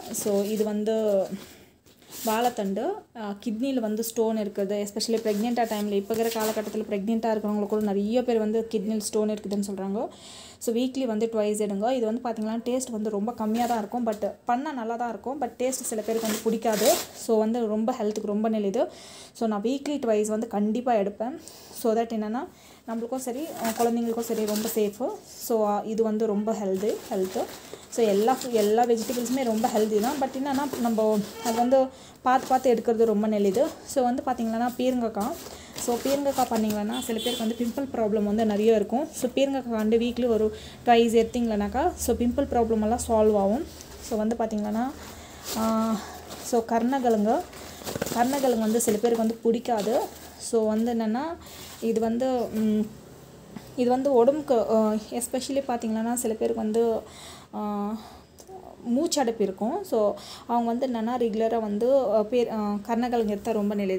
so இது வந்து வாழைத்தண்டு கிட்னியில் வந்து ஸ்டோன் இருக்குது எஸ்பெஷலி ப்ரெக்னெண்ட்டாக டைமில் இப்போ இருக்கிற காலகட்டத்தில் ப்ரெக்னெண்ட்டாக இருக்கிறவங்களுக்கு கூட நிறைய பேர் வந்து கிட்னியில் ஸ்டோன் இருக்குதுன்னு சொல்கிறாங்க ஸோ வீக்லி வந்து ட்வைஸ் எடுங்க இது வந்து பார்த்திங்கன்னா டேஸ்ட் வந்து ரொம்ப கம்மியாக தான் இருக்கும் பட் பண்ணால் நல்லா தான் இருக்கும் பட் டேஸ்ட் சில பேருக்கு வந்து பிடிக்காது ஸோ வந்து ரொம்ப ஹெல்த்துக்கு ரொம்ப நல்லது ஸோ நான் வீக்லி ட்வைஸ் வந்து கண்டிப்பாக எடுப்பேன் ஸோ தட் என்னென்னா நம்மளுக்கும் சரி அஹ் குழந்தைங்களுக்கும் சரி ரொம்ப சேஃபு ஸோ இது வந்து ரொம்ப ஹெல்து ஹெல்த்து ஸோ எல்லா எல்லா வெஜிடபிள்ஸுமே ரொம்ப ஹெல்தி தான் பட் என்னென்னா நம்ம அது வந்து பார்த்து பார்த்து எடுக்கிறது ரொம்ப நல்லது ஸோ வந்து பார்த்திங்கன்னா பீர்ங்கக்காய் ஸோ பீர்ங்கக்காய் பண்ணிங்களன்னா சில பேருக்கு வந்து பிம்பிள் ப்ராப்ளம் வந்து நிறைய இருக்கும் ஸோ பீர்ங்கக்காய் வந்து வீக்லி ஒரு ட்வைஸ் எடுத்திங்களனாக்கா ஸோ பிம்பிள் ப்ராப்ளம் எல்லாம் சால்வ் ஆகும் ஸோ வந்து பார்த்திங்கன்னா ஸோ கர்ணக்கிழங்கு கர்ணக்கிழங்கு வந்து சில பேருக்கு வந்து பிடிக்காது ஸோ வந்து என்னென்னா இது வந்து ம், இது வந்து உடம்புக்கு எஸ்பெஷலி பார்த்திங்கன்னா சில பேருக்கு வந்து ஆஹ், மூச்சடைப்பு இருக்கும் ஸோ அவங்க வந்து என்னென்னா ரெகுலராக வந்து அஹ், பேர் கர்ணக்கிழங்கு எடுத்தால் ரொம்ப நல்லது